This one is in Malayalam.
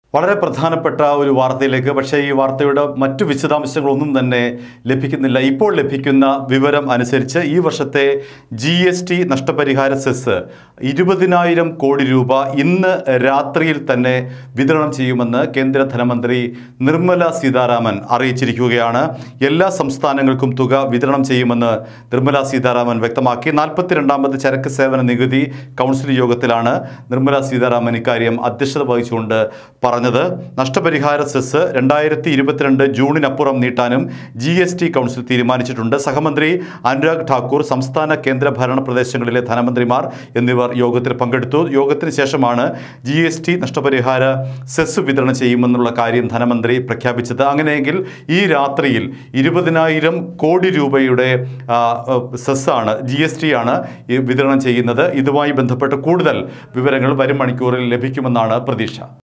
വളരെ പ്രധാനപ്പെട്ട ഒരു വാർത്തയിലേക്ക് പക്ഷേ ഈ വാർത്തയുടെ മറ്റു വിശദാംശങ്ങളൊന്നും തന്നെ ലഭിക്കുന്നില്ല ഇപ്പോൾ ലഭിക്കുന്ന വിവരം അനുസരിച്ച് ഈ വർഷത്തെ ജി എസ് ടി നഷ്ടപരിഹാര സെസ് ഇരുപതിനായിരം കോടി രൂപ ഇന്ന് രാത്രിയിൽ തന്നെ വിതരണം ചെയ്യുമെന്ന് കേന്ദ്ര ധനമന്ത്രി നിർമ്മല സീതാരാമൻ അറിയിച്ചിരിക്കുകയാണ് എല്ലാ സംസ്ഥാനങ്ങൾക്കും തുക വിതരണം ചെയ്യുമെന്ന് നിർമ്മല സീതാരാമൻ വ്യക്തമാക്കി നാൽപ്പത്തിരണ്ടാമത് ചരക്ക് സേവന നികുതി കൗൺസിൽ യോഗത്തിലാണ് നിർമ്മല സീതാരാമൻ ഇക്കാര്യം അധ്യക്ഷത വഹിച്ചുകൊണ്ട് പറഞ്ഞത് നഷ്ടപരിഹാര സെസ് രണ്ടായിരത്തി ഇരുപത്തിരണ്ട് ജൂണിനപ്പുറം നീട്ടാനും ജി എസ് ടി കൗൺസിൽ തീരുമാനിച്ചിട്ടുണ്ട് സഹമന്ത്രി അനുരാഗ് ഠാക്കൂർ സംസ്ഥാന കേന്ദ്ര ഭരണ പ്രദേശങ്ങളിലെ ധനമന്ത്രിമാർ എന്നിവർ യോഗത്തിൽ പങ്കെടുത്തു യോഗത്തിന് ശേഷമാണ് ജി എസ് ടി നഷ്ടപരിഹാര സെസ് വിതരണം ചെയ്യുമെന്നുള്ള കാര്യം ധനമന്ത്രി പ്രഖ്യാപിച്ചത് അങ്ങനെയെങ്കിൽ ഈ രാത്രിയിൽ ഇരുപതിനായിരം കോടി രൂപയുടെ ആ, ആ, സെസ്സാണ് ജി എസ് ടി ആണ് ഈ വിതരണം ചെയ്യുന്നത് ഇതുമായി ബന്ധപ്പെട്ട് കൂടുതൽ വിവരങ്ങൾ വരും മണിക്കൂറിൽ ലഭിക്കുമെന്നാണ് പ്രതീക്ഷ